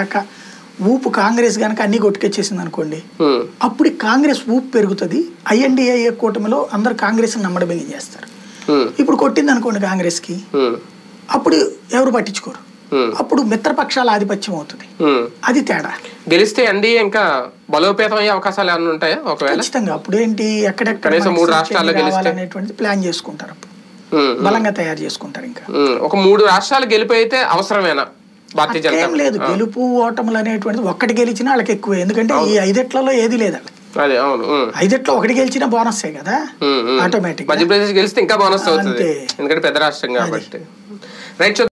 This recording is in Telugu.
గనక ఊపు కాంగ్రెస్ గనక అన్ని కొట్టుకొచ్చేసింది అనుకోండి ఉమ్, అప్పుడు ఈ కాంగ్రెస్ ఊపు పెరుగుతుంది ఐఎన్డిఏ కూటమిలో అందరు కాంగ్రెస్ నమ్మడబెంగి చేస్తారు ఉమ్, ఇప్పుడు కొట్టింది అనుకోండి కాంగ్రెస్కి ఉమ్, అప్పుడు ఎవరు పట్టించుకోరు ఉమ్, అప్పుడు మిత్రపక్షాల ఆధిపత్యం అవుతుంది ఉమ్. అది తేడా గెలిస్తే ఎన్డీఏ ఇంకా బలోపేతం అయ్యే అవకాశాలు ఏమైనా ఉంటాయా ఒకవేళ ఖచ్చితంగా అప్పుడు ఏంటి ఎక్కడెక్కడ కనీసం మనకి మూడు సీట్లు రాష్ట్రాల్లో ఎన్ని గెలిస్తే? రావాలనేటువంటిది ప్లాన్ చేసుకుంటారు అప్పుడు ఉమ్, బలంగా తయారు చేసుకుంటారు ఇంకా ఉమ్. ఒక మూడు రాష్ట్రాలు గెలిపైతే అవసరమేనా భారతీయ జనతా ఏం లేదు గెలుపు ఓటములు అనేటువంటిది ఒక్కటి గెలిచినా వాళ్ళకి ఎక్కువే ఎందుకంటే ఈ ఐదెట్లలో ఏది లేదు వాళ్ళకి అదే అవును ఉమ్, ఐదెట్లో ఒకటి గెలిచినా బోనస్సే కదా ఉమ్, ఉమ్. ఆటోమేటిక్ మధ్యప్రదేశ్ గెలిస్తే ఇంకా బోనస్ అవుతుంది అంతే. ఎందుకంటే పెద్ద రాష్ట్రం కాబట్టి రైట్